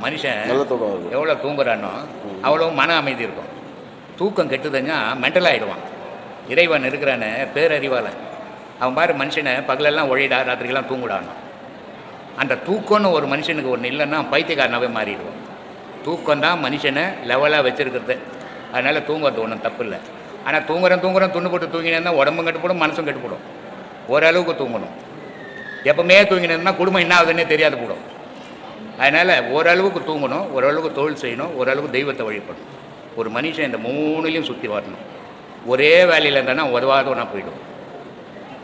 மனுஷன் நல்ல தூக்கம் வருது எவ்வளோ தூங்குறானோ அவ்வளோ மன அமைதி இருக்கும் தூக்கம் கெட்டுதுன்னா மென்டல் ஆகிடுவான் இறைவன் இருக்கிறானே பேரறிவாளன் அவன் பாரு மனுஷனை பகலெல்லாம் ஒழிடா ராத்திரிக்கெல்லாம் தூங்குடானோ அந்த தூக்கம்னு ஒரு மனுஷனுக்கு ஒன்று இல்லைன்னா பைத்தியக்காரனாவே மாறிடுவான் தூக்கம் தான் மனுஷனை லெவலாக வச்சுருக்கிறது அதனால் தூங்குறது ஒன்றும் தப்பு இல்லை ஆனால் தூங்குறேன் தூங்குறேன் துண்ணு போட்டு தூங்கினேன்னா உடம்பும் கட்டுப்படும் மனசும் கட்டுப்படும் ஓரளவுக்கு தூங்கணும் எப்பவுமே தூங்கினேன்னா குடும்பம் என்ன ஆகுதுன்னே தெரியாது போடும் அதனால் ஓரளவுக்கு தூங்கணும் ஓரளவுக்கு தொழில் செய்யணும் ஓரளவுக்கு தெய்வத்தை வழிபடணும் ஒரு மனுஷன் இந்த மூணுலேயும் சுற்றி வரணும் ஒரே வேலையில் இருந்தானா உதவாதவனா போயிடும்